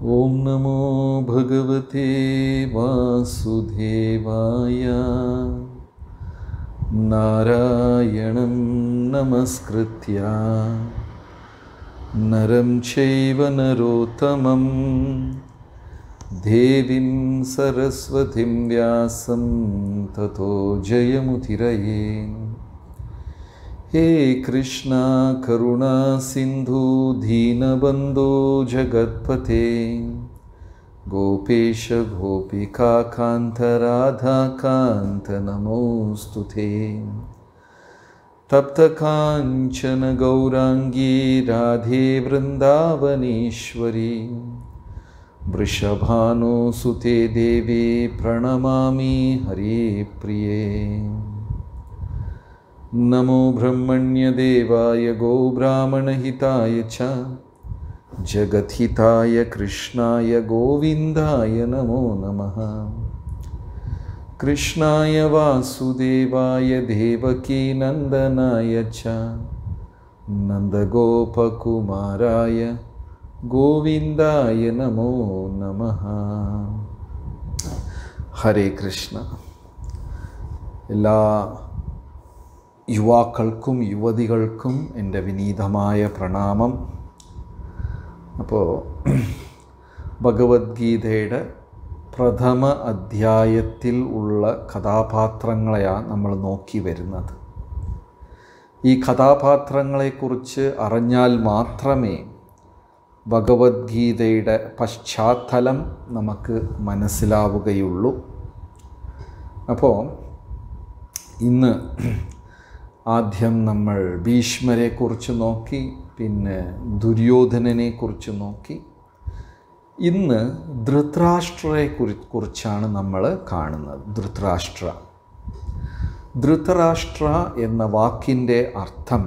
ॐ नमो भगवते वासुदेवाय नारायणं नमस्कृत्य नरं चैव नरोत्तमं देवीं सरस्वतीं व्यासं ततो जयमुतिरये हे कृष्णा करुणा सिन्धु दीनबन्धो जगत्पते गोपेश गोपिकान्त नमोऽस्तु ते तप्तकाञ्चन गौराङ्गी राधे वृन्दावनेश्वरी वृषभानुसुते देवे प्रणमामि हरे प्रिये नमो ब्रह्मण्यदेवाय गोब्राह्मणहिताय च जगद्हिताय कृष्णाय गोविन्दाय नमो नमः कृष्णाय वासुदेवाय देवकीनन्दनाय च नन्दगोपकुमाराय गोविन्दाय नमो नमः ഹരേ കൃഷ്ണ എല്ലാ യുവാക്കൾക്കും യുവതികൾക്കും എൻ്റെ വിനീതമായ പ്രണാമം അപ്പോൾ ഭഗവത്ഗീതയുടെ പ്രഥമ അധ്യായത്തിൽ ഉള്ള കഥാപാത്രങ്ങളെയാണ് നമ്മൾ നോക്കി വരുന്നത് ഈ കഥാപാത്രങ്ങളെക്കുറിച്ച് അറിഞ്ഞാൽ മാത്രമേ ഭഗവത്ഗീതയുടെ പശ്ചാത്തലം നമുക്ക് മനസ്സിലാവുകയുള്ളൂ അപ്പോൾ ഇന്ന് ആദ്യം നമ്മൾ ഭീഷ്മരെക്കുറിച്ച് നോക്കി പിന്നെ ദുര്യോധനനെക്കുറിച്ച് നോക്കി ഇന്ന് ധൃതരാഷ്ട്രയെ കുറിച്ചാണ് നമ്മൾ കാണുന്നത് ധൃതരാഷ്ട്ര ധൃതരാഷ്ട്ര എന്ന വാക്കിൻ്റെ അർത്ഥം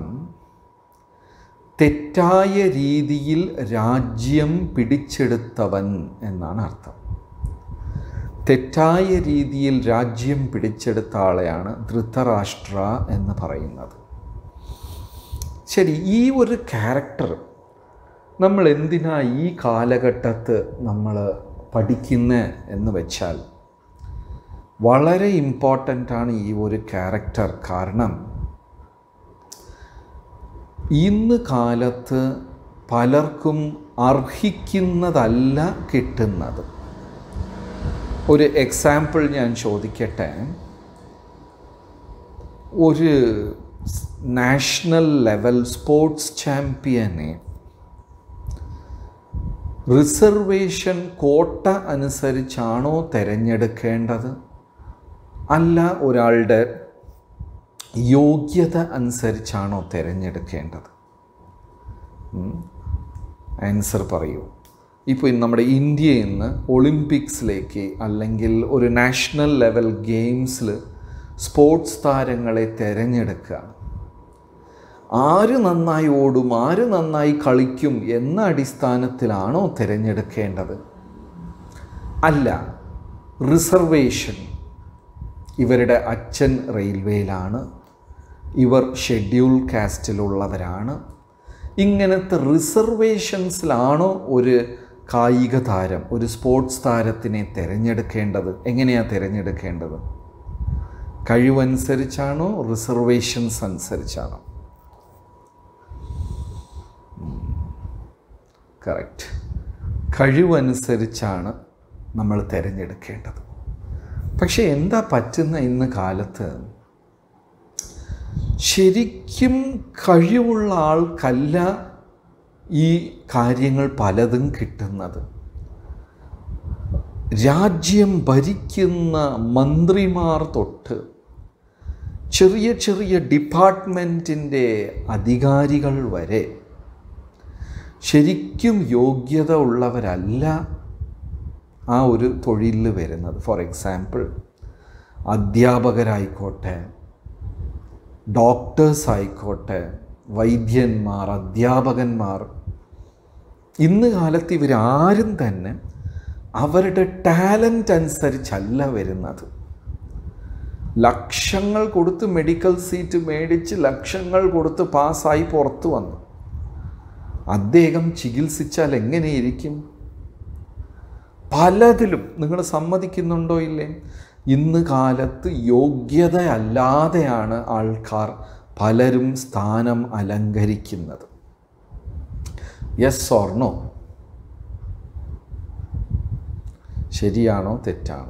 തെറ്റായ രീതിയിൽ രാജ്യം പിടിച്ചെടുത്തവൻ എന്നാണ് അർത്ഥം തെറ്റായ രീതിയിൽ രാജ്യം പിടിച്ചെടുത്ത ആളെയാണ് ധൃതരാഷ്ട്ര എന്ന് പറയുന്നത് ശരി ഈ ഒരു ക്യാരക്ടർ നമ്മൾ എന്തിനാ ഈ കാലഘട്ടത്ത് നമ്മൾ പഠിക്കുന്ന എന്ന് വെച്ചാൽ വളരെ ഇമ്പോർട്ടൻ്റ് ആണ് ഈ ഒരു ക്യാരക്ടർ കാരണം ഇന്ന് കാലത്ത് പലർക്കും അർഹിക്കുന്നതല്ല കിട്ടുന്നത് ഒരു എക്സാമ്പിൾ ഞാൻ ചോദിക്കട്ടെ ഒരു നാഷണൽ ലെവൽ സ്പോർട്സ് ചാമ്പ്യനെ റിസർവേഷൻ കോട്ട അനുസരിച്ചാണോ തിരഞ്ഞെടുക്കേണ്ടത് അല്ല ഒരാളുടെ യോഗ്യത അനുസരിച്ചാണോ തിരഞ്ഞെടുക്കേണ്ടത് ആൻസർ പറയൂ ഇപ്പോൾ നമ്മുടെ ഇന്ത്യയിൽ നിന്ന് ഒളിമ്പിക്സിലേക്ക് അല്ലെങ്കിൽ ഒരു നാഷണൽ ലെവൽ ഗെയിംസിൽ സ്പോർട്സ് താരങ്ങളെ തിരഞ്ഞെടുക്കുകയാണ് ആര് നന്നായി ഓടും ആര് നന്നായി കളിക്കും എന്ന അടിസ്ഥാനത്തിലാണോ തിരഞ്ഞെടുക്കേണ്ടത് അല്ല റിസർവേഷൻ ഇവരുടെ അച്ഛൻ റെയിൽവേയിലാണ് ഇവർ ഷെഡ്യൂൾ കാസ്റ്റിലുള്ളവരാണ് ഇങ്ങനത്തെ റിസർവേഷൻസിലാണോ ഒരു കായിക താരം ഒരു സ്പോർട്സ് താരത്തിനെ തിരഞ്ഞെടുക്കേണ്ടത് എങ്ങനെയാണ് തിരഞ്ഞെടുക്കേണ്ടത് കഴിവനുസരിച്ചാണോ റിസർവേഷൻസ് അനുസരിച്ചാണോ കറക്റ്റ് കഴിവനുസരിച്ചാണ് നമ്മൾ തിരഞ്ഞെടുക്കേണ്ടത് പക്ഷേ എന്താ പറ്റുന്ന ഇന്ന് കാലത്ത് ശരിക്കും കഴിവുള്ള ആൾക്കല്ല ഈ കാര്യങ്ങൾ പലതും കിട്ടുന്നത് രാജ്യം ഭരിക്കുന്ന മന്ത്രിമാർ തൊട്ട് ചെറിയ ചെറിയ ഡിപ്പാർട്ട്മെൻറ്റിൻ്റെ അധികാരികൾ വരെ ശരിക്കും യോഗ്യത ഉള്ളവരല്ല ആ ഒരു തൊഴിലിൽ വരുന്നത് ഫോർ എക്സാമ്പിൾ അധ്യാപകരായിക്കോട്ടെ ഡോക്ടേഴ്സ് ആയിക്കോട്ടെ വൈദ്യന്മാർ അധ്യാപകന്മാർ ഇന്ന് കാലത്ത് ഇവരാരും തന്നെ അവരുടെ ടാലൻ്റ് അനുസരിച്ചല്ല വരുന്നത് ലക്ഷങ്ങൾ കൊടുത്ത് മെഡിക്കൽ സീറ്റ് മേടിച്ച് ലക്ഷങ്ങൾ കൊടുത്ത് പാസ്സായി പുറത്തു വന്നു അദ്ദേഹം ചികിത്സിച്ചാൽ എങ്ങനെയിരിക്കും പലതിലും നിങ്ങൾ സമ്മതിക്കുന്നുണ്ടോ ഇല്ലേ ഇന്ന് കാലത്ത് യോഗ്യതയല്ലാതെയാണ് ആൾക്കാർ പലരും സ്ഥാനം അലങ്കരിക്കുന്നത് യെസ് ഓർണോ ശരിയാണോ തെറ്റാണോ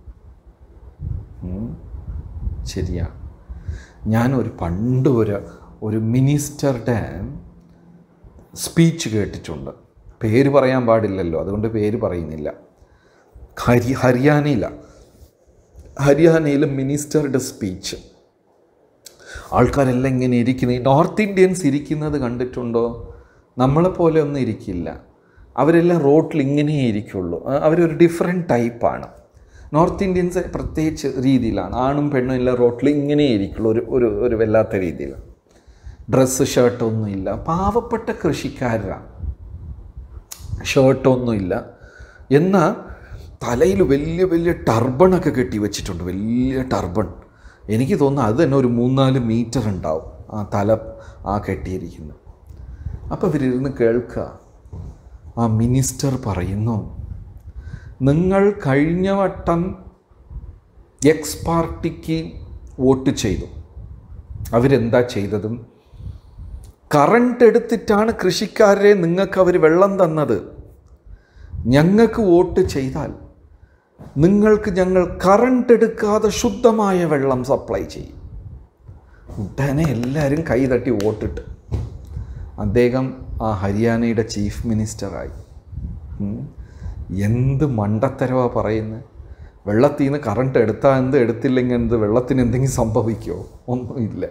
ഉം? ശരിയാണ് ഞാനൊരു പണ്ട് ഒരു ഒരു മിനിസ്റ്ററുടെ സ്പീച്ച് കേട്ടിട്ടുണ്ട് പേര് പറയാൻ പാടില്ലല്ലോ അതുകൊണ്ട് പേര് പറയുന്നില്ല ഹരി ഹരിയാനയിലാണ് ഹരിയാനയിൽ മിനിസ്റ്ററുടെ സ്പീച്ച് ആൾക്കാരെല്ലാം ഇങ്ങനെ ഇരിക്കുന്നത് ഈ നോർത്ത് ഇന്ത്യൻസ് ഇരിക്കുന്നത് കണ്ടിട്ടുണ്ടോ നമ്മളെപ്പോലെ ഒന്നും ഇരിക്കില്ല അവരെല്ലാം റോട്ടിൽ ഇങ്ങനെ ഇരിക്കുള്ളൂ ആ, അവരൊരു ഡിഫറെൻറ്റ് ടൈപ്പാണ് നോർത്ത് ഇന്ത്യൻസ് പ്രത്യേകിച്ച് രീതിയിലാണ് ആണും പെണ്ണും എല്ലാം റോട്ടിൽ ഇങ്ങനെ ഇരിക്കുള്ളൂ ഒരു ഒരു ഒരു വല്ലാത്ത രീതിയിൽ ഡ്രസ്സ് ഷർട്ടൊന്നുമില്ല പാവപ്പെട്ട കൃഷിക്കാരാണ് ഷർട്ടൊന്നുമില്ല എന്നാൽ തലയിൽ വലിയ വലിയ ടർബണൊക്കെ കെട്ടി വെച്ചിട്ടുണ്ട് വലിയ ടർബൺ എനിക്ക് തോന്നുന്നു അത് തന്നെ ഒരു മൂന്നാല് മീറ്റർ ഉണ്ടാവും ആ തല ആ കെട്ടിയിരിക്കുന്നത് അപ്പോൾ ഇവരിരുന്ന് കേൾക്കുക ആ മിനിസ്റ്റർ പറയുന്നു നിങ്ങൾ കഴിഞ്ഞ വട്ടം എക്സ് പാർട്ടിക്ക് വോട്ട് ചെയ്തു അവരെന്താ ചെയ്തതും കറണ്ട് എടുത്തിട്ടാണ് കൃഷിക്കാരെ നിങ്ങൾക്ക് അവർ വെള്ളം തന്നത് ഞങ്ങൾക്ക് വോട്ട് ചെയ്താൽ നിങ്ങൾക്ക് ഞങ്ങൾ കറണ്ട് എടുക്കാതെ ശുദ്ധമായ വെള്ളം സപ്ലൈ ചെയ്യും ഉടനെ എല്ലാവരും കൈതട്ടി വോട്ടിട്ട് അദ്ദേഹം ആ ഹരിയാനയുടെ ചീഫ് മിനിസ്റ്ററായി ഉം. എന്ത് മണ്ടത്തരവാ പറയുന്നത് വെള്ളത്തിൽ നിന്ന് കറണ്ട് എടുത്താൽ എന്ത് എടുത്തില്ലെങ്കിൽ എന്ത് വെള്ളത്തിന് എന്തെങ്കിലും സംഭവിക്കുമോ ഒന്നുമില്ല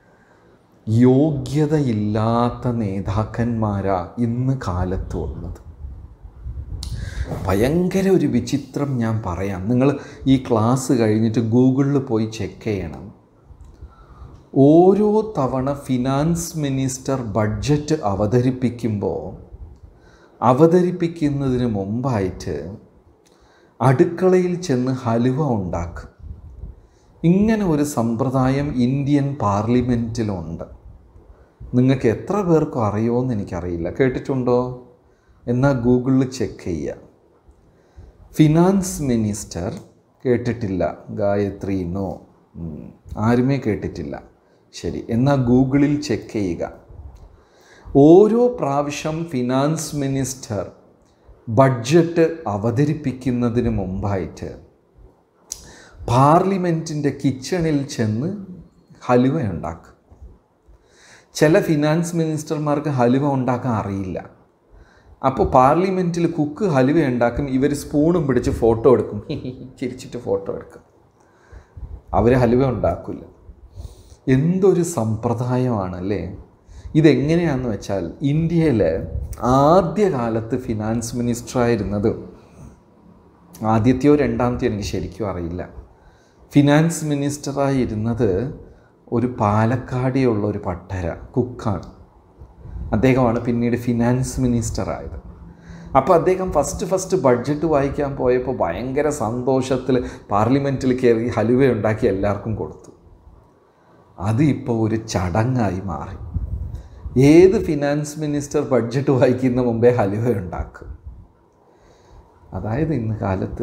യോഗ്യതയില്ലാത്ത നേതാക്കന്മാരാ ഇന്ന് കാലത്ത് ഉള്ളത് ഭയങ്കര ഒരു വിചിത്രം ഞാൻ പറയാം നിങ്ങൾ ഈ ക്ലാസ് കഴിഞ്ഞിട്ട് ഗൂഗിളിൽ പോയി ചെക്ക് ചെയ്യണം ഓരോ തവണ ഫിനാൻസ് മിനിസ്റ്റർ ബഡ്ജറ്റ് അവതരിപ്പിക്കുമ്പോൾ അവതരിപ്പിക്കുന്നതിന് മുമ്പായിട്ട് അടുക്കളയിൽ ചെന്ന് ഹലുവ ഉണ്ടാക്കും ഇങ്ങനെ ഒരു സമ്പ്രദായം ഇന്ത്യൻ പാർലമെൻറ്റിലുണ്ട് നിങ്ങൾക്ക് എത്ര പേർക്കും അറിയുമോ എനിക്കറിയില്ല കേട്ടിട്ടുണ്ടോ എന്നാൽ ഗൂഗിളിൽ ചെക്ക് ചെയ്യുക ഫിനാൻസ് മിനിസ്റ്റർ കേട്ടിട്ടില്ല ഗായത്രി നോ ഉം, ആരുമേ കേട്ടിട്ടില്ല ശരി എന്നാൽ ഗൂഗിളിൽ ചെക്ക് ചെയ്യുക ഓരോ പ്രാവശ്യം ഫിനാൻസ് മിനിസ്റ്റർ ബഡ്ജറ്റ് അവതരിപ്പിക്കുന്നതിന് മുമ്പായിട്ട് പാർലമെൻറ്റിൻ്റെ കിച്ചണിൽ ചെന്ന് ഹലുവ ഉണ്ടാക്കും ചില ഫിനാൻസ് മിനിസ്റ്റർമാർക്ക് ഹലുവ ഉണ്ടാക്കാൻ അറിയില്ല അപ്പോൾ പാർലമെൻറ്റിൽ കുക്ക് ഹലുവ ഉണ്ടാക്കും ഇവർ സ്പൂണും പിടിച്ച് ഫോട്ടോ എടുക്കും ചിരിച്ചിട്ട് ഫോട്ടോ എടുക്കും അവർ ഹലുവ ഉണ്ടാക്കില്ല എന്തൊരു സമ്പ്രദായമാണല്ലേ ഇതെങ്ങനെയാണെന്ന് വെച്ചാൽ ഇന്ത്യയിൽ ആദ്യകാലത്ത് ഫിനാൻസ് മിനിസ്റ്ററായിരുന്നത് ആദ്യത്തെയോ രണ്ടാമത്തെയോ എനിക്ക് ശരിക്കും അറിയില്ല ഫിനാൻസ് മിനിസ്റ്ററായി ഇരുന്നത് ഒരു പാലക്കാടിയുള്ള ഒരു പട്ടര കുക്കാണ് അദ്ദേഹമാണ് പിന്നീട് ഫിനാൻസ് മിനിസ്റ്റർ ആയത് അപ്പോൾ അദ്ദേഹം ഫസ്റ്റ് ഫസ്റ്റ് ബഡ്ജറ്റ് വായിക്കാൻ പോയപ്പോൾ ഭയങ്കര സന്തോഷത്തിൽ പാർലമെൻറ്റിൽ കയറി ഹലുവ ഉണ്ടാക്കി എല്ലാവർക്കും കൊടുത്തു അത് ഇപ്പോൾ ഒരു ചടങ്ങായി മാറി ഏത് ഫിനാൻസ് മിനിസ്റ്റർ ബഡ്ജറ്റ് വായിക്കുന്ന മുമ്പേ ഹലുവ ഉണ്ടാക്കും അതായത് ഇന്ന് കാലത്ത്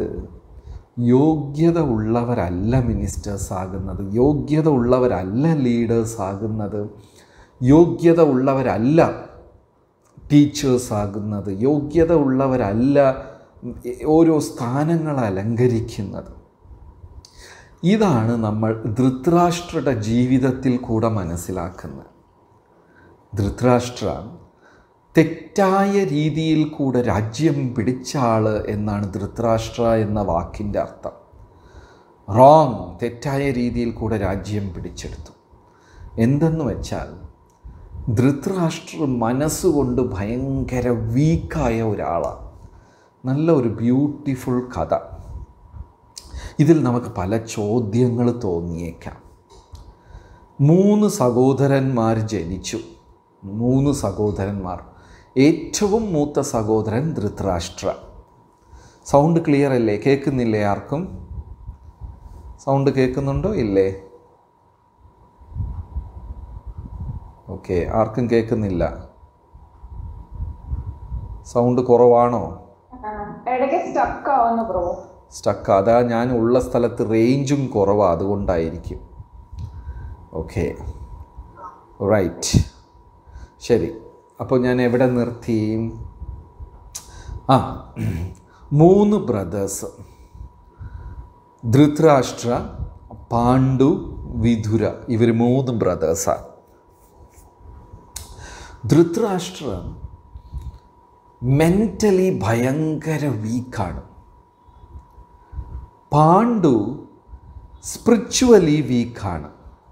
യോഗ്യത ഉള്ളവരല്ല മിനിസ്റ്റേഴ്സ് ആകുന്നത് യോഗ്യത ഉള്ളവരല്ല ലീഡേഴ്സ് ആകുന്നത് യോഗ്യത ഉള്ളവരല്ല ടീച്ചേഴ്സ് ആകുന്നത് യോഗ്യത ഉള്ളവരല്ല ഓരോ സ്ഥാനങ്ങൾ അലങ്കരിക്കുന്നത് ഇതാണ് നമ്മൾ ധൃതരാഷ്ട്രയുടെ ജീവിതത്തിൽ കൂടെ മനസ്സിലാക്കുന്നത് ധൃതരാഷ്ട്ര തെറ്റായ രീതിയിൽ കൂടെ രാജ്യം പിടിച്ച ആള് എന്നാണ് ധൃതരാഷ്ട്ര എന്ന വാക്കിൻ്റെ അർത്ഥം റോങ് തെറ്റായ രീതിയിൽ കൂടെ രാജ്യം പിടിച്ചെടുത്തു എന്തെന്ന് വെച്ചാൽ ധൃതരാഷ്ട്ര മനസ്സുകൊണ്ട് ഭയങ്കര വീക്കായ ഒരാളാണ് നല്ല ഒരു ബ്യൂട്ടിഫുൾ കഥ ഇതിൽ നമുക്ക് പല ചോദ്യങ്ങൾ തോന്നിയേക്കാം മൂന്ന് സഹോദരന്മാർ ജനിച്ചു മൂന്ന് സഹോദരന്മാർ ഏറ്റവും മൂത്ത സഹോദരൻ ധൃതരാഷ്ട്ര സൗണ്ട് ക്ലിയർ അല്ലേ കേൾക്കുന്നില്ലേ ആർക്കും സൗണ്ട് കേൾക്കുന്നുണ്ടോ ഇല്ലേ ഓക്കെ ആർക്കും കേൾക്കുന്നില്ല സൗണ്ട് കുറവാണോ ആ, ഇടയ്ക്ക് സ്റ്റക്ക് ആവുന്നു ബ്രോ സ്റ്റക്ക് അതാ ഞാൻ ഉള്ള സ്ഥലത്ത് റേഞ്ചും കുറവാണ് അതുകൊണ്ടായിരിക്കും ഓക്കെ റൈറ്റ് ശരി അപ്പോൾ ഞാൻ എവിടെ നിർത്തി ആ മൂന്ന് ബ്രദേഴ്സ് ധൃതരാഷ്ട്ര പാണ്ഡു വിധുര ഇവർ മൂന്ന് ബ്രദേഴ്സാണ് ധൃതരാഷ്ട്ര മെൻ്റലി ഭയങ്കര വീക്കാണ് പാണ്ഡു സ്പിരിച്വലി വീക്കാണ്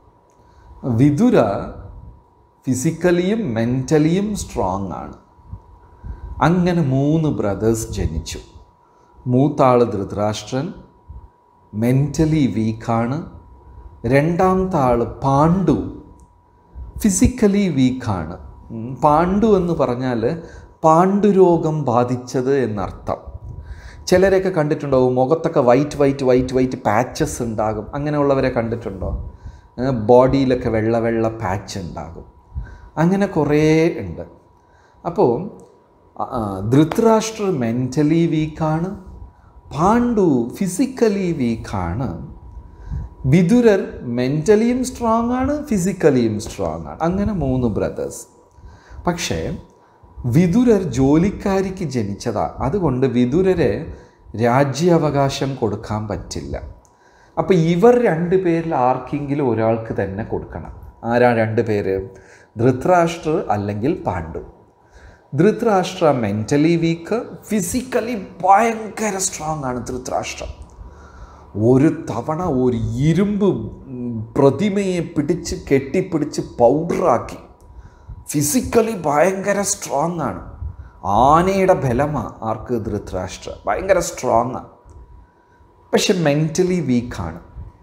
വിതുര ഫിസിക്കലിയും മെൻ്റലിയും സ്ട്രോങ് ആണ് അങ്ങനെ മൂന്ന് ബ്രദേഴ്സ് ജനിച്ചു മൂത്താള് ധൃതരാഷ്ട്രൻ മെൻ്റലി വീക്കാണ് രണ്ടാമത്തെ ആള് പാണ്ഡു ഫിസിക്കലി വീക്കാണ് ഉം, പാണ്ഡു എന്ന് പറഞ്ഞാൽ പാണ്ഡുരോഗം ബാധിച്ചത് എന്നർത്ഥം ചിലരെയൊക്കെ കണ്ടിട്ടുണ്ടാവും മുഖത്തൊക്കെ white white white white patches ഉണ്ടാകും അങ്ങനെയുള്ളവരെ കണ്ടിട്ടുണ്ടോ ഏ, ബോഡിയിലൊക്കെ വെള്ള വെള്ള പാച്ച് ഉണ്ടാകും അങ്ങനെ കുറേ ഉണ്ട് അപ്പോൾ ആ, ആ, ധൃതരാഷ്ട്ര മെൻ്റലി വീക്കാണ് പാണ്ഡു ഫിസിക്കലി വീക്കാണ് വിതുരർ മെൻ്റലിയും സ്ട്രോങ് ആണ് ഫിസിക്കലിയും സ്ട്രോങ് ആണ് അങ്ങനെ മൂന്ന് ബ്രദേഴ്സ് പക്ഷേ വിതുരർ ജോലിക്കാരിക്ക് ജനിച്ചതാ അതുകൊണ്ട് വിതുരരെ രാജ്യാവകാശം കൊടുക്കാൻ പറ്റില്ല അപ്പോൾ ഇവർ രണ്ട് പേരിൽ ആർക്കെങ്കിലും ഒരാൾക്ക് തന്നെ കൊടുക്കണം ആരാ രണ്ട് പേര് ധൃതരാഷ്ട്ര അല്ലെങ്കിൽ Pandu Dhritarashtra mentally weak physically ഭയങ്കര സ്ട്രോങ് ആണ് ധൃതരാഷ്ട്രം ഒരു തവണ ഒരു ഇരുമ്പ് പ്രതിമയെ പിടിച്ച് കെട്ടിപ്പിടിച്ച് പൗഡറാക്കി ഫിസിക്കലി ഭയങ്കര സ്ട്രോങ് ആണ് ആനയുടെ ബലമാണ് ആർക്ക് ധൃതരാഷ്ട്ര ഭയങ്കര സ്ട്രോങ് ആണ് പക്ഷെ മെൻ്റലി വീക്കാണ്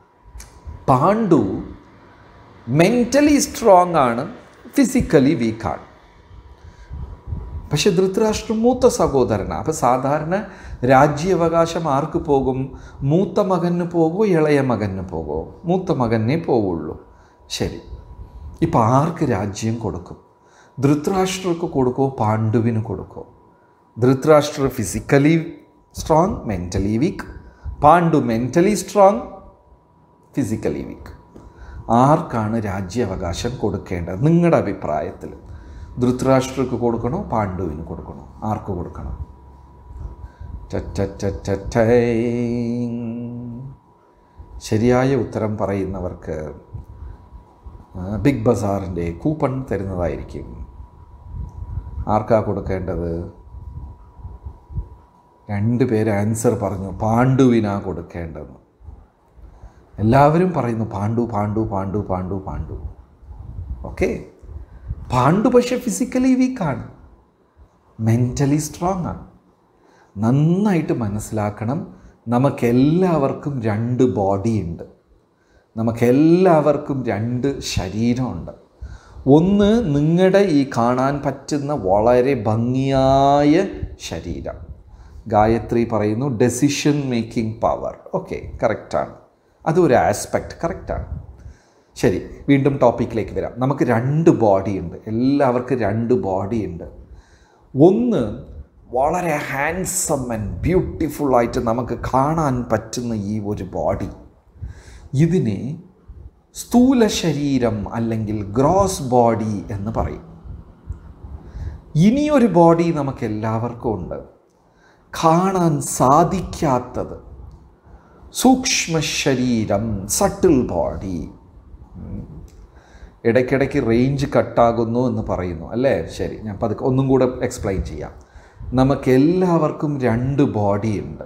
പാണ്ഡു മെൻ്റലി സ്ട്രോങ് ആണ് ഫിസിക്കലി വീക്കാണ് പക്ഷെ ധൃതരാഷ്ട്രം മൂത്ത സഹോദരനാണ് അപ്പം സാധാരണ രാജ്യാവകാശം ആർക്ക് പോകും മൂത്ത മകന് പോകുമോ ഇളയ മകന് പോകുമോ മൂത്ത മകനേ പോവുള്ളൂ ശരി ഇപ്പം ആർക്ക് രാജ്യം കൊടുക്കും ധൃതരാഷ്ട്രക്ക് കൊടുക്കുമോ പാണ്ഡുവിന് കൊടുക്കുമോ Dhritarashtra physically strong mentally weak Pandu mentally strong physically weak ആർക്കാണ് രാജ്യാവകാശം കൊടുക്കേണ്ടത് നിങ്ങളുടെ അഭിപ്രായത്തിൽ ധൃതരാഷ്ട്രക്ക് കൊടുക്കണോ പാണ്ഡുവിന് കൊടുക്കണോ ആർക്ക് കൊടുക്കണം ടറ്ററ്ററ്ററ്റൈ. ശരിയായ ഉത്തരം പറയുന്നവർക്ക് ആ, ബിഗ് ബസാറിൻ്റെ കൂപ്പൺ തരുന്നതായിരിക്കും ആർക്കാ കൊടുക്കേണ്ടത് രണ്ട് പേര് ആൻസർ പറഞ്ഞു പാണ്ഡുവിനാ കൊടുക്കേണ്ടത് എല്ലാവരും പറയുന്നു പാണ്ഡു പാണ്ഡു പാണ്ഡു പാണ്ഡു പാണ്ഡു ഓക്കെ പാണ്ഡു പക്ഷെ ഫിസിക്കലി വീക്കാണ് മെൻ്റലി സ്ട്രോങ് ആണ് നന്നായിട്ട് മനസ്സിലാക്കണം നമുക്കെല്ലാവർക്കും രണ്ട് ബോഡി ഉണ്ട് നമുക്കെല്ലാവർക്കും രണ്ട് ശരീരമുണ്ട് ഒന്ന് നിങ്ങളുടെ ഈ കാണാൻ പറ്റുന്ന വളരെ ഭംഗിയായ ശരീരം ഗായത്രി പറയുന്നു ഡെസിഷൻ മേക്കിംഗ് പവർ ഓക്കെ കറക്റ്റാണ് അതൊരു ആസ്പെക്റ്റ് കറക്റ്റാണ് ശരി വീണ്ടും ടോപ്പിക്കിലേക്ക് വരാം നമുക്ക് രണ്ട് ബോഡി ഉണ്ട് എല്ലാവർക്കും രണ്ട് ബോഡി ഉണ്ട് ഒന്ന് വളരെ ഹാൻസം ആൻഡ് ബ്യൂട്ടിഫുൾ ആയിട്ട് നമുക്ക് കാണാൻ പറ്റുന്ന ഈ ഒരു ബോഡി ഇതിനെ സ്ഥൂല ശരീരം അല്ലെങ്കിൽ ഗ്രോസ് ബോഡി എന്ന് പറയും ഇനിയൊരു ബോഡി നമുക്ക് എല്ലാവർക്കും ഉണ്ട് കാണാൻ സാധിക്കാത്തത് സൂക്ഷ്മ ശരീരം സട്ടിൽ ബോഡി ഇടയ്ക്കിടയ്ക്ക് റേഞ്ച് കട്ടാകുന്നു എന്ന് പറയുന്നു അല്ലേ ശരി ഞാൻ പതുക്കെ ഒന്നും കൂടെ എക്സ്പ്ലെയിൻ ചെയ്യാം നമുക്ക് എല്ലാവർക്കും രണ്ട് ബോഡി ഉണ്ട്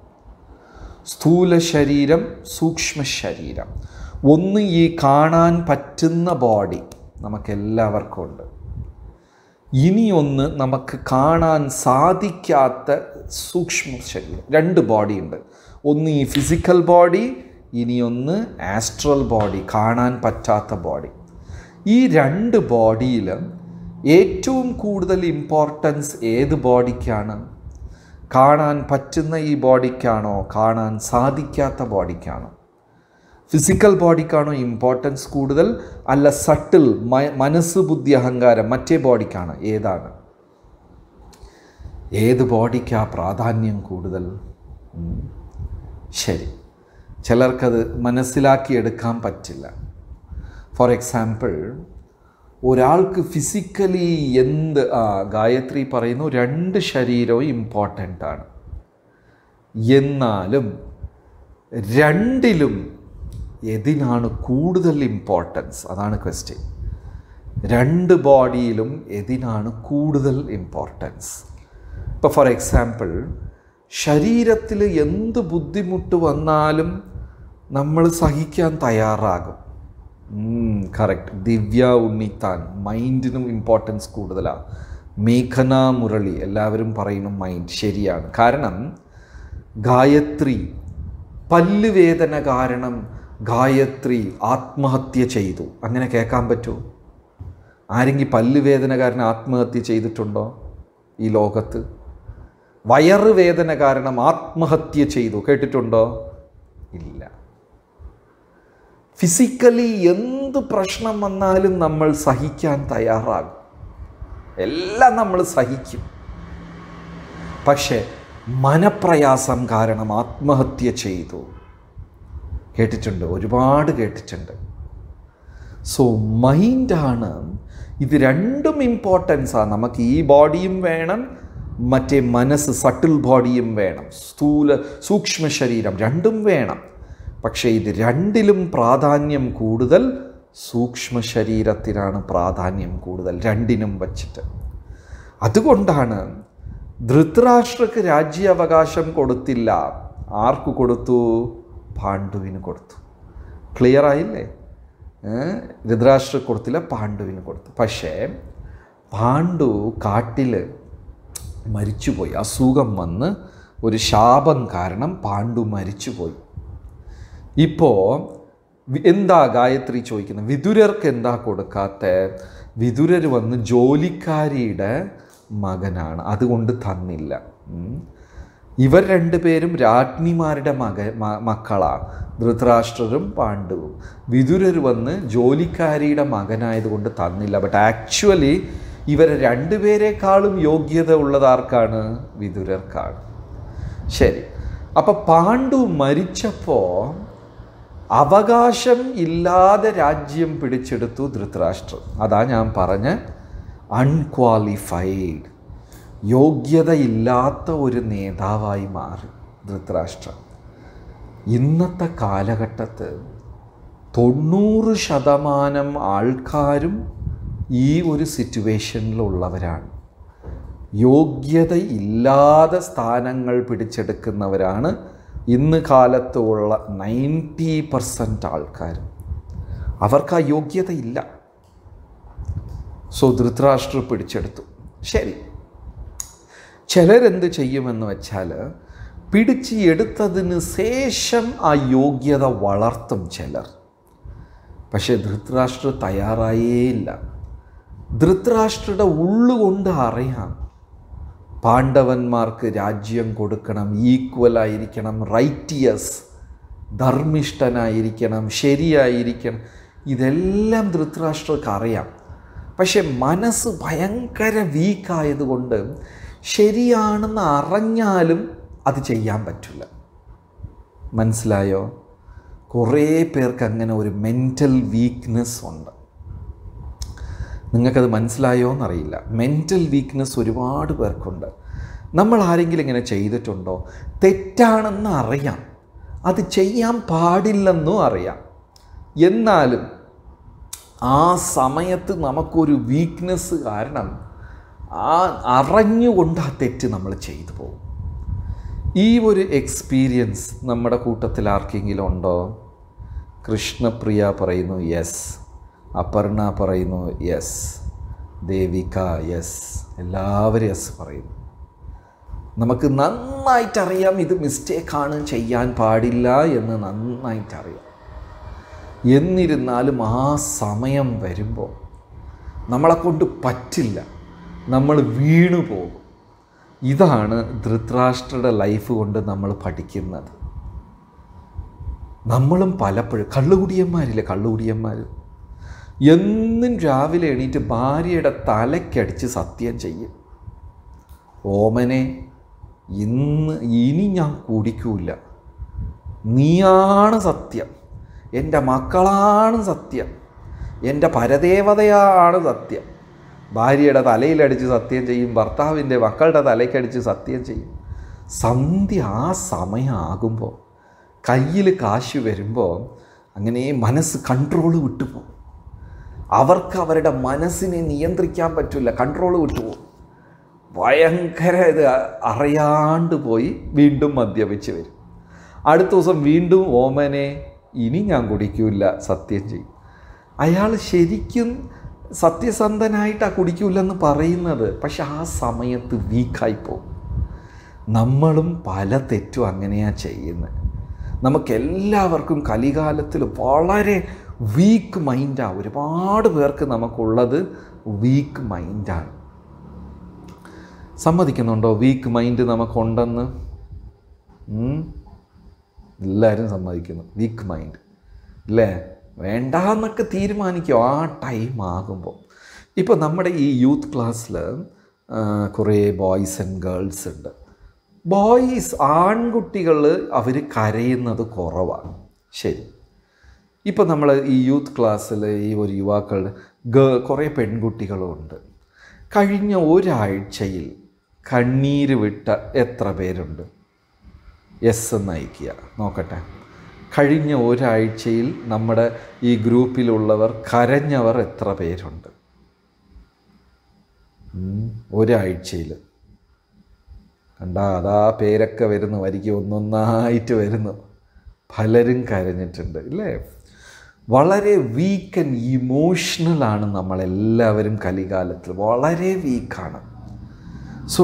സ്ഥൂല ശരീരം സൂക്ഷ്മ ശരീരം ഒന്ന് ഈ കാണാൻ പറ്റുന്ന ബോഡി നമുക്കെല്ലാവർക്കും ഉണ്ട് ഇനിയൊന്ന് നമുക്ക് കാണാൻ സാധിക്കാത്ത സൂക്ഷ്മ ശരീരം രണ്ട് ബോഡി ഉണ്ട് ഒന്ന് ഈ ഫിസിക്കൽ ബോഡി ഇനിയൊന്ന് ആസ്ട്രൽ ബോഡി കാണാൻ പറ്റാത്ത ബോഡി ഈ രണ്ട് ബോഡിയിൽ ഏറ്റവും കൂടുതൽ ഇമ്പോർട്ടൻസ് ഏത് ബോഡിക്കാണ് കാണാൻ പറ്റുന്ന ഈ ബോഡിക്കാണോ കാണാൻ സാധിക്കാത്ത ബോഡിക്കാണോ ഫിസിക്കൽ ബോഡിക്കാണോ ഇമ്പോർട്ടൻസ് കൂടുതൽ അല്ല സട്ടിൽ മനസ്സ് ബുദ്ധി അഹങ്കാരം മറ്റേ ബോഡിക്കാണ് ഏതാണ് ഏത് ബോഡിക്കാ പ്രാധാന്യം കൂടുതൽ ഉം. ശരി ചിലർക്കത് മനസ്സിലാക്കിയെടുക്കാൻ പറ്റില്ല ഫോർ എക്സാമ്പിൾ ഒരാൾക്ക് ഫിസിക്കലി എന്ത് ആ ഗായത്രി പറയുന്നു രണ്ട് ശരീരവും ഇമ്പോർട്ടൻ്റ് ആണ് എന്നാലും രണ്ടിലും ഏതിനാണ് കൂടുതൽ ഇമ്പോർട്ടൻസ് അതാണ് ക്വസ്റ്റ്യൻ രണ്ട് ബോഡിയിലും ഏതിനാണ് കൂടുതൽ ഇമ്പോർട്ടൻസ് ഇപ്പോൾ ഫോർ എക്സാമ്പിൾ ശരീരത്തിൽ എന്ത് ബുദ്ധിമുട്ട് വന്നാലും നമ്മൾ സഹിക്കാൻ തയ്യാറാകും കറക്റ്റ് ദിവ്യ ഉണ്ണിത്താൻ മൈൻഡിനും ഇമ്പോർട്ടൻസ് കൂടുതലാണ് മേഘന മുരളി എല്ലാവരും പറയുന്നു മൈൻഡ് ശരിയാണ് കാരണം ഗായത്രി പല്ലുവേദന കാരണം ഗായത്രി ആത്മഹത്യ ചെയ്തു അങ്ങനെ കേൾക്കാൻ പറ്റുമോ ആരെങ്കിലും പല്ലുവേദന കാരണം ആത്മഹത്യ ചെയ്തിട്ടുണ്ടോ ഈ ലോകത്ത് വയറുവേദന കാരണം ആത്മഹത്യ ചെയ്തു കേട്ടിട്ടുണ്ടോ ഇല്ല ഫിസിക്കലി എന്ത് പ്രശ്നം വന്നാലും നമ്മൾ സഹിക്കാൻ തയ്യാറാകും എല്ലാം നമ്മൾ സഹിക്കും പക്ഷേ മനപ്രയാസം കാരണം ആത്മഹത്യ ചെയ്തു കേട്ടിട്ടുണ്ട് ഒരുപാട് കേട്ടിട്ടുണ്ട് സോ മൈൻഡാണ് ഇത് രണ്ടും ഇമ്പോർട്ടൻസാണ് നമുക്ക് ഈ ബോഡിയും വേണം മറ്റേ മനസ്സ് സട്ടിൽ ബോഡിയും വേണം സ്ഥൂല സൂക്ഷ്മ ശരീരം രണ്ടും വേണം പക്ഷേ ഇത് രണ്ടിലും പ്രാധാന്യം കൂടുതൽ സൂക്ഷ്മ ശരീരത്തിനാണ് പ്രാധാന്യം കൂടുതൽ രണ്ടിനും വച്ചിട്ട് അതുകൊണ്ടാണ് ധൃതരാഷ്ട്രക്ക് രാജ്യാവകാശം കൊടുത്തില്ല ആർക്ക് കൊടുത്തു പാണ്ഡുവിന് കൊടുത്തു ക്ലിയർ ആയില്ലേ ധൃതരാഷ്ട്ര കൊടുത്തില്ല പാണ്ഡുവിന് കൊടുത്തു പക്ഷേ പാണ്ഡു കാട്ടിൽ മരിച്ചുപോയി അസുഖം വന്ന് ഒരു ശാപം കാരണം പാണ്ഡു മരിച്ചുപോയി ഇപ്പോൾ എന്താ ഗായത്രി ചോദിക്കുന്നത് വിതുരർക്ക് എന്താ കൊടുക്കാത്ത വിതുരർ വന്ന് ജോലിക്കാരിയുടെ മകനാണ് അതുകൊണ്ട് തന്നില്ല ഉം. ഇവർ രണ്ടുപേരും രാജ്ഞിമാരുടെ മക മ- മക്കളാണ് ധൃതരാഷ്ട്രരും പാണ്ഡവും വിതുരർ വന്ന് ജോലിക്കാരിയുടെ മകനായതുകൊണ്ട് തന്നില്ല ബട്ട് ആക്ച്വലി ഇവരെ രണ്ടുപേരെക്കാളും യോഗ്യത ഉള്ളത് ആർക്കാണ് വിതുരർക്കാണ് ശരി അപ്പം പാണ്ഡു മരിച്ചപ്പോൾ അവകാശം ഇല്ലാതെ രാജ്യം പിടിച്ചെടുത്തു ധൃതരാഷ്ട്രം അതാ ഞാൻ പറഞ്ഞ അൺക്വാളിഫൈഡ് യോഗ്യതയില്ലാത്ത ഒരു നേതാവായി മാറി ധൃതരാഷ്ട്രം ഇന്നത്തെ കാലഘട്ടത്ത് തൊണ്ണൂറ് ശതമാനം ആൾക്കാരും ഈ ഒരു സിറ്റുവേഷനിലുള്ളവരാണ് യോഗ്യത ഇല്ലാതെ സ്ഥാനങ്ങൾ പിടിച്ചെടുക്കുന്നവരാണ് ഇന്ന് കാലത്തുള്ള നയൻറ്റി പെർസെൻറ്റ് ആൾക്കാരും അവർക്ക് ആ യോഗ്യത ഇല്ല സോ ധൃതരാഷ്ട്ര പിടിച്ചെടുത്തു ശരി ചിലരെന്ത് ചെയ്യുമെന്ന് വെച്ചാൽ പിടിച്ച് എടുത്തതിന് ശേഷം ആ യോഗ്യത വളർത്തും ചിലർ പക്ഷേ ധൃതരാഷ്ട്ര തയ്യാറായേയില്ല ധൃതരാഷ്ട്രയുടെ ഉള്ളുകൊണ്ട് അറിയാം പാണ്ഡവന്മാർക്ക് രാജ്യം കൊടുക്കണം ഈക്വലായിരിക്കണം റൈറ്റിയസ് ധർമ്മിഷ്ഠനായിരിക്കണം ശരിയായിരിക്കണം ഇതെല്ലാം ധൃതരാഷ്ട്രർക്ക് അറിയാം പക്ഷെ മനസ്സ് ഭയങ്കര വീക്കായതുകൊണ്ട് ശരിയാണെന്ന് അറിഞ്ഞാലും അത് ചെയ്യാൻ പറ്റില്ല മനസ്സിലായോ കുറേ പേർക്ക് അങ്ങനെ ഒരു മെൻറ്റൽ വീക്ക്നെസ് ഉണ്ട് നിങ്ങൾക്കത് മനസ്സിലായോ എന്നറിയില്ല മെൻറ്റൽ വീക്ക്നെസ് ഒരുപാട് പേർക്കുണ്ട് നമ്മൾ ആരെങ്കിലും ഇങ്ങനെ ചെയ്തിട്ടുണ്ടോ തെറ്റാണെന്ന് അറിയാം അത് ചെയ്യാൻ പാടില്ലെന്നും അറിയാം എന്നാലും ആ സമയത്ത് നമുക്കൊരു വീക്ക്നെസ് കാരണം ആ അറിഞ്ഞുകൊണ്ട് ആ തെറ്റ് നമ്മൾ ചെയ്തു പോകും ഈ ഒരു എക്സ്പീരിയൻസ് നമ്മുടെ കൂട്ടത്തിൽ ആർക്കെങ്കിലും ഉണ്ടോ കൃഷ്ണപ്രിയ പറയുന്നു യെസ് അപർണ പറയുന്നു യെസ് ദേവിക യെസ് എല്ലാവരും യെസ് പറയുന്നു നമുക്ക് നന്നായിട്ടറിയാം ഇത് മിസ്റ്റേക്കാണ് ചെയ്യാൻ പാടില്ല എന്ന് നന്നായിട്ടറിയാം എന്നിരുന്നാലും ആ സമയം വരുമ്പോൾ നമ്മളെ കൊണ്ട് പറ്റില്ല നമ്മൾ വീണു പോകും ഇതാണ് ധൃതരാഷ്ട്രയുടെ ലൈഫ് കൊണ്ട് നമ്മൾ പഠിക്കുന്നത് നമ്മളും പലപ്പോഴും കള്ളുകുടിയന്മാരില്ലേ കള്ളുകുടിയന്മാർ എന്നും രാവിലെ എണീറ്റ് ഭാര്യയുടെ തലയ്ക്കടിച്ച് സത്യം ചെയ്യും ഓമനെ ഇന്ന് ഇനി ഞാൻ കുടിക്കൂല നീയാണ് സത്യം എൻ്റെ മക്കളാണ് സത്യം എൻ്റെ പരദേവതയാണ് സത്യം ഭാര്യയുടെ തലയിലടിച്ച് സത്യം ചെയ്യും ഭർത്താവിൻ്റെ മക്കളുടെ തലയ്ക്കടിച്ച് സത്യം ചെയ്യും സന്ധ്യ ആ സമയമാകുമ്പോൾ കയ്യിൽ കാശ് വരുമ്പോൾ അങ്ങനെ മനസ്സ് കൺട്രോൾ വിട്ടുപോകും അവർക്ക് അവരുടെ മനസ്സിനെ നിയന്ത്രിക്കാൻ പറ്റില്ല കൺട്രോൾ വിട്ടുപോകും ഭയങ്കര ഇത് അറിയാണ്ട് പോയി വീണ്ടും മദ്യപിച്ച് വരും അടുത്ത ദിവസം വീണ്ടും ഓമനെ ഇനി ഞാൻ കുടിക്കൂല സത്യം ചെയ്യും അയാൾ ശരിക്കും സത്യസന്ധനായിട്ടാണ് കുടിക്കൂലെന്ന് പറയുന്നത് പക്ഷെ ആ സമയത്ത് വീക്കായി പോകും നമ്മളും പല തെറ്റും അങ്ങനെയാണ് ചെയ്യുന്നത് നമുക്കെല്ലാവർക്കും കലികാലത്തിൽ വളരെ വീക്ക് മൈൻഡാണ് ഒരുപാട് പേർക്ക് നമുക്കുള്ളത് വീക്ക് മൈൻഡാണ് സമ്മതിക്കുന്നുണ്ടോ വീക്ക് മൈൻഡ് നമുക്കുണ്ടെന്ന് ഉം? എല്ലാവരും സമ്മതിക്കുന്നു വീക്ക് മൈൻഡ് അല്ലേ വേണ്ടാന്നൊക്കെ തീരുമാനിക്കും ആ ടൈം ആകുമ്പോൾ ഇപ്പോൾ നമ്മുടെ ഈ യൂത്ത് ക്ലാസ്സിൽ കുറേ ബോയ്സ് ആൻഡ് ഗേൾസ് ഉണ്ട് ബോയ്സ് ആൺകുട്ടികൾ അവർ കരയുന്നത് കുറവാണ് ശരി ഇപ്പോൾ നമ്മൾ ഈ യൂത്ത് ക്ലാസ്സിൽ ഈ ഒരു യുവാക്കൾ ഗ കുറേ പെൺകുട്ടികളുമുണ്ട് കഴിഞ്ഞ ഒരാഴ്ചയിൽ കണ്ണീര് വിട്ട എത്ര പേരുണ്ട് എസ് എന്ന് അയക്കുക നോക്കട്ടെ കഴിഞ്ഞ ഒരാഴ്ചയിൽ നമ്മുടെ ഈ ഗ്രൂപ്പിലുള്ളവർ കരഞ്ഞവർ എത്ര പേരുണ്ട് ഉം, ഒരാഴ്ചയിൽ കണ്ടാ അതാ പേരൊക്കെ വരുന്നു വരിക്ക് ഒന്നൊന്നായിട്ട് വരുന്നു പലരും കരഞ്ഞിട്ടുണ്ട് ഇല്ലേ വളരെ വീക്ക് ആൻഡ് ഇമോഷണലാണ് നമ്മളെല്ലാവരും കലികാലത്തിൽ വളരെ വീക്കാണ് സോ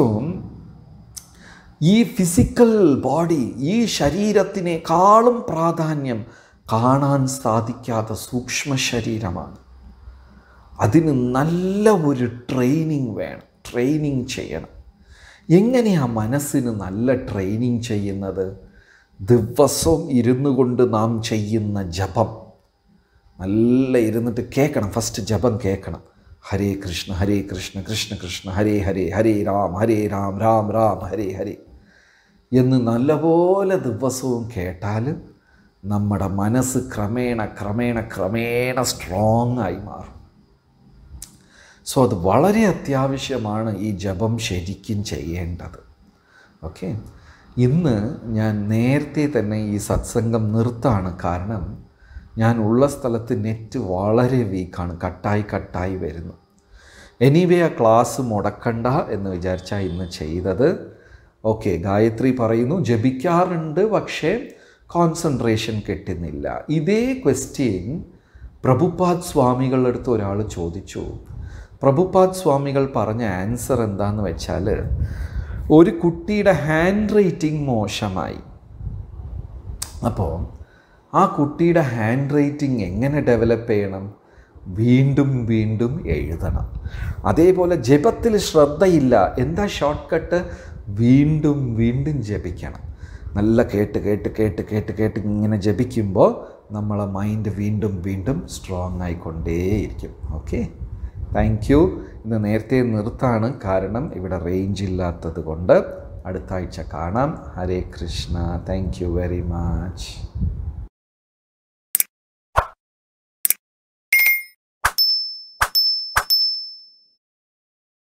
ഈ ഫിസിക്കൽ ബോഡി ഈ ശരീരത്തിനേക്കാളും പ്രാധാന്യം കാണാൻ സാധിക്കാത്ത സൂക്ഷ്മ ശരീരമാണ് അതിന് നല്ല ഒരു ട്രെയിനിങ് വേണം ട്രെയിനിങ് ചെയ്യണം എങ്ങനെയാണ് മനസ്സിന് നല്ല ട്രെയിനിങ് ചെയ്യുന്നത് ദിവസവും ഇരുന്നു കൊണ്ട് നാം ചെയ്യുന്ന ജപം നല്ല ഇരുന്നിട്ട് കേൾക്കണം ഫസ്റ്റ് ജപം കേൾക്കണം ഹരേ കൃഷ്ണ ഹരേ കൃഷ്ണ കൃഷ്ണ കൃഷ്ണ ഹരേ ഹരേ ഹരേ രാം ഹരേ രാം രാം രാം ഹരേ ഹരേ എന്ന് നല്ലപോലെ ദിവസവും കേട്ടാൽ നമ്മുടെ മനസ്സ് ക്രമേണ ക്രമേണ ക്രമേണ സ്ട്രോങ് ആയി മാറും സോ അത് വളരെ അത്യാവശ്യമാണ് ഈ ജപം ശരിക്കും ചെയ്യേണ്ടത് ഓക്കെ ഇന്ന് ഞാൻ നേരത്തെ തന്നെ ഈ സത്സംഗം നിർത്താണ് കാരണം ഞാൻ ഉള്ള സ്ഥലത്ത് നെറ്റ് വളരെ വീക്കാണ് കട്ടായി കട്ടായി വരുന്നു എനിവേ ആ ക്ലാസ് മുടക്കണ്ട എന്ന് വിചാരിച്ചാൽ ഇന്ന് ചെയ്തത് ഓക്കെ ഗായത്രി പറയുന്നു ജപിക്കാറുണ്ട് പക്ഷേ കോൺസെൻട്രേഷൻ കിട്ടുന്നില്ല ഇതേ ക്വസ്റ്റ്യൻ പ്രഭുപാദ് സ്വാമികളുടെ അടുത്ത് ഒരാൾ ചോദിച്ചു പ്രഭുപാദ് സ്വാമികൾ പറഞ്ഞ ആൻസർ എന്താന്ന് വെച്ചാൽ ഒരു കുട്ടിയുടെ ഹാൻഡ് റൈറ്റിംഗ് മോശമായി അപ്പോൾ ആ കുട്ടിയുടെ ഹാൻഡ് റൈറ്റിംഗ് എങ്ങനെ ഡെവലപ്പ് ചെയ്യണം വീണ്ടും വീണ്ടും എഴുതണം അതേപോലെ ജപത്തിൽ ശ്രദ്ധയില്ല എന്താ ഷോർട്ട് കട്ട് വീണ്ടും വീണ്ടും ജപിക്കണം നല്ല കേട്ട് കേട്ട് കേട്ട് കേട്ട് കേട്ട് ഇങ്ങനെ ജപിക്കുമ്പോൾ നമ്മളെ മൈൻഡ് വീണ്ടും വീണ്ടും സ്ട്രോങ് ആയിക്കൊണ്ടേയിരിക്കും ഓക്കെ താങ്ക് യു ഇന്ന് നേരത്തെ നിർത്താണ് കാരണം ഇവിടെ റേഞ്ച് ഇല്ലാത്തത് കൊണ്ട് അടുത്ത ആഴ്ച കാണാം Hare Krishna thank you very much